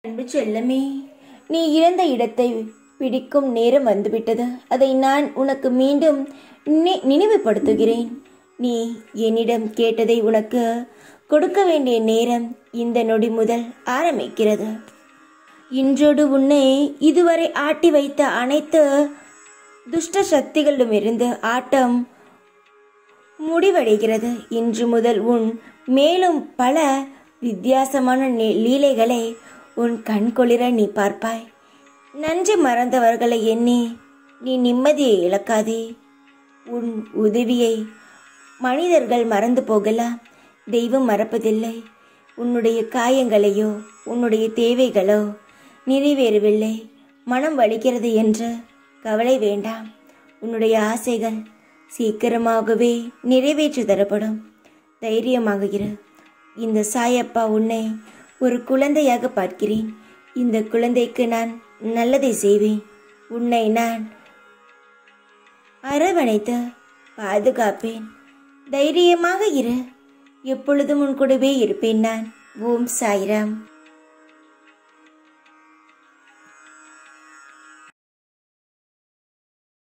அன்பு செல்லமே நீ இழந்த இடத்தை பிடிக்கும் நேரம் வந்துவிட்டது அதை நான் உனக்கு மீண்டும் நி- நினைவுபடுத்துகிறேன் நீ என்னிடம் கேட்டதை உனக்கு கொடுக்க வேண்டிய நேரம் இந்த நொடி முதல் ஆரம்பிக்கிறது இன்றோடு உன்னை இதுவரை ஆட்டி வைத்த அனைத்து துஷ்ட சக்திகளிடமிருந்து ஆட்டம் முடிவடைகிறது இன்று முதல் உன் மேலும் பல வித்தியாசமான நி- லீலைகளை உன் கண்குளிர நீ பார்ப்பாய் நன்றி மறந்தவர்களை எண்ணி நீ நிம்மதியை இழக்காதே உன் உதவியை மனிதர்கள் மறந்து போகலாம் தெய்வம் மறப்பதில்லை உன்னுடைய காயங்களையோ உன்னுடைய தேவைகளோ நிறைவேறவில்லை மனம் வலிக்கிறது என்று கவலை வேண்டாம் உன்னுடைய ஆசைகள் சீக்கிரமாகவே நிறைவேற்றி தரப்படும் தைரியமாக இரு இந்த சாயப்பா உன்னை ஒரு குழந்தையாக பார்க்கிறேன் இந்த குழந்தைக்கு நான் நல்லதை செய்வேன் உன்னை நான் அரவணைத்து பாதுகாப்பேன் தைரியமாக இரு எப்பொழுதும் உன் கூடவே இருப்பேன் நான் ஓம் சாய்ராம்